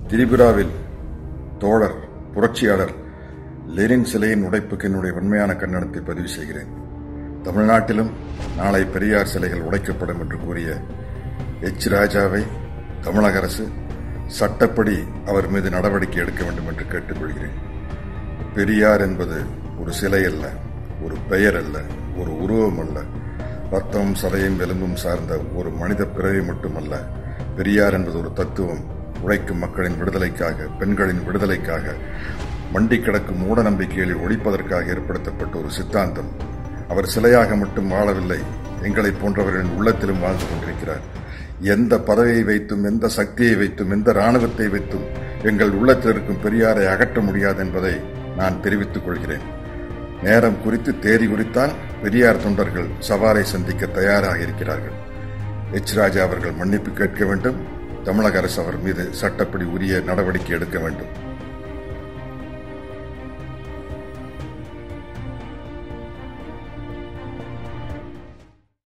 திரிபுராவில் தோழர் புரட்சியாளர் லெனின் சிலையின் உடைப்புக்கு என்னுடைய உண்மையான கண்டனத்தை பதிவு செய்கிறேன் தமிழ்நாட்டிலும் நாளை பெரியார் சிலைகள் உடைக்கப்படும் என்று கூறிய எச் ராஜாவை தமிழக அரசு சட்டப்படி அவர் மீது நடவடிக்கை எடுக்க வேண்டும் என்று கேட்டுக்கொள்கிறேன் பெரியார் என்பது ஒரு சிலை அல்ல ஒரு பெயர் அல்ல ஒரு உருவம் அல்ல ரத்தமும் சதையும் எலும்பும் சார்ந்த ஒரு மனித பிறவி மட்டுமல்ல பெரியார் என்பது ஒரு தத்துவம் உழைக்கும் மக்களின் விடுதலைக்காக பெண்களின் விடுதலைக்காக மண்டி கிடக்கும் மூட நம்பிக்கைகளை ஒழிப்பதற்காக ஏற்படுத்தப்பட்ட ஒரு சித்தாந்தம் அவர் சிலையாக மட்டும் வாழவில்லை எங்களைப் போன்றவர்களின் உள்ளத்திலும் வாழ்ந்து கொண்டிருக்கிறார் எந்த பதவியை வைத்தும் எந்த சக்தியை வைத்தும் எந்த ராணுவத்தை வைத்தும் எங்கள் உள்ளத்தில் இருக்கும் பெரியாரை அகற்ற முடியாது என்பதை நான் தெரிவித்துக் கொள்கிறேன் நேரம் குறித்து தேதி குறித்தால் பெரியார் தொண்டர்கள் சவாலை சந்திக்க தயாராக இருக்கிறார்கள் எச் ராஜா அவர்கள் மன்னிப்பு கேட்க வேண்டும் தமிழக அரசு அவர் மீது சட்டப்படி உரிய நடவடிக்கை எடுக்க வேண்டும்